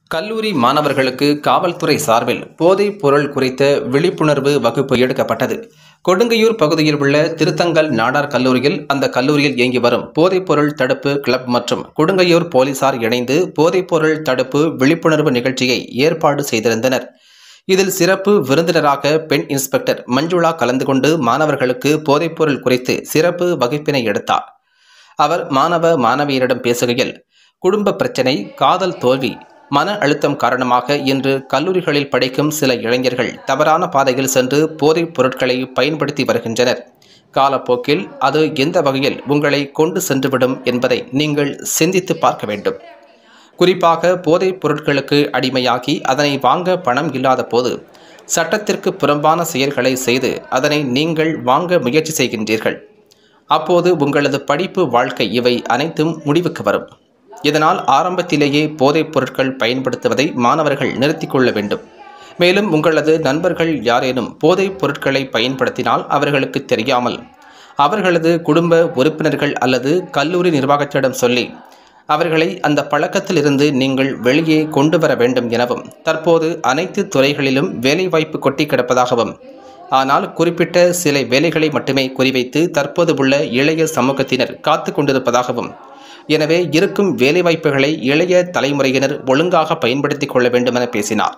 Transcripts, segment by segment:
கல்லூரி மாணவர்களுக்கு காவல்துறை சார்பில் போதைப் பொருள் குறித்த விழிப்புணர்வு வகுப்பு எடுக்கப்பட்டது கொடுங்கையூர் பகுதியில் உள்ள திருத்தங்கல் நாடார் கல்லூரியில் அந்த கல்லூரியில் இயங்கி வரும் போதைப் பொருள் தடுப்பு கிளப் மற்றும் கொடுங்கையூர் போலீசார் இணைந்து போதைப் பொருள் தடுப்பு விழிப்புணர்வு நிகழ்ச்சியை ஏற்பாடு செய்திருந்தனர் இதில் சிறப்பு விருந்தினராக பெண் இன்ஸ்பெக்டர் மஞ்சுளா கலந்து கொண்டு மாணவர்களுக்கு போதைப்பொருள் குறித்து சிறப்பு வகுப்பினை எடுத்தார் அவர் மாணவ மாணவியரிடம் பேசுகையில் குடும்ப பிரச்சனை காதல் தோல்வி மன அழுத்தம் காரணமாக இன்று கல்லூரிகளில் படிக்கும் சில இளைஞர்கள் தவறான பாதையில் சென்று போதைப் பொருட்களை பயன்படுத்தி வருகின்றனர் காலப்போக்கில் அது எந்த வகையில் உங்களை கொண்டு சென்றுவிடும் என்பதை நீங்கள் சிந்தித்து பார்க்க வேண்டும் குறிப்பாக போதைப் பொருட்களுக்கு அடிமையாகி அதனை வாங்க பணம் இல்லாத போது சட்டத்திற்கு புறம்பான செயல்களை செய்து அதனை நீங்கள் வாங்க முயற்சி செய்கின்றீர்கள் அப்போது உங்களது படிப்பு வாழ்க்கை இவை அனைத்தும் முடிவுக்கு வரும் இதனால் ஆரம்பத்திலேயே போதைப் பொருட்கள் பயன்படுத்துவதை மாணவர்கள் நிறுத்திக் கொள்ள வேண்டும் மேலும் உங்களது நண்பர்கள் யாரேனும் போதைப் பொருட்களை பயன்படுத்தினால் அவர்களுக்கு தெரியாமல் அவர்களது குடும்ப உறுப்பினர்கள் அல்லது கல்லூரி நிர்வாகத்திடம் சொல்லி அவர்களை அந்த பழக்கத்திலிருந்து நீங்கள் வெளியே கொண்டு வர வேண்டும் எனவும் தற்போது அனைத்து துறைகளிலும் வேலைவாய்ப்பு கொட்டி கிடப்பதாகவும் ஆனால் குறிப்பிட்ட சில வேலைகளை மட்டுமே குறிவைத்து தற்போது உள்ள இளைய சமூகத்தினர் காத்து கொண்டிருப்பதாகவும் எனவே இருக்கும் வேலைவாய்ப்புகளை இளைய தலைமுறையினர் ஒழுங்காக பயன்படுத்திக் கொள்ள வேண்டும் என பேசினார்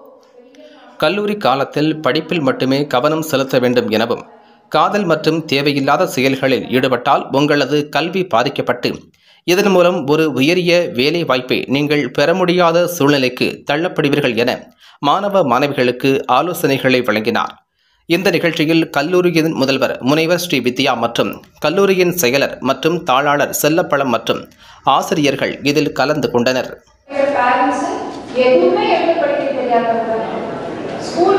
கல்லூரி காலத்தில் படிப்பில் மட்டுமே கவனம் செலுத்த வேண்டும் எனவும் காதல் மற்றும் தேவையில்லாத செயல்களில் ஈடுபட்டால் உங்களது கல்வி பாதிக்கப்பட்டு இதன் மூலம் ஒரு உயரிய வேலை வாய்ப்பை நீங்கள் பெற முடியாத சூழ்நிலைக்கு தள்ளப்படுவீர்கள் என மாணவ மாணவிகளுக்கு ஆலோசனைகளை வழங்கினார் இந்த நிகழ்ச்சியில் கல்லூரியின் முதல்வர் முனைவர் ஸ்ரீ வித்யா மற்றும் கல்லூரியின் செயலர் மற்றும் தாளாளர் செல்லப்பழம் மற்றும் ஆசிரியர்கள் இதில் கலந்து கொண்டனர் பேரண்ட்ஸ் எதுவுமே எப்படி படிக்க தெரியாதவங்க ஸ்கூல்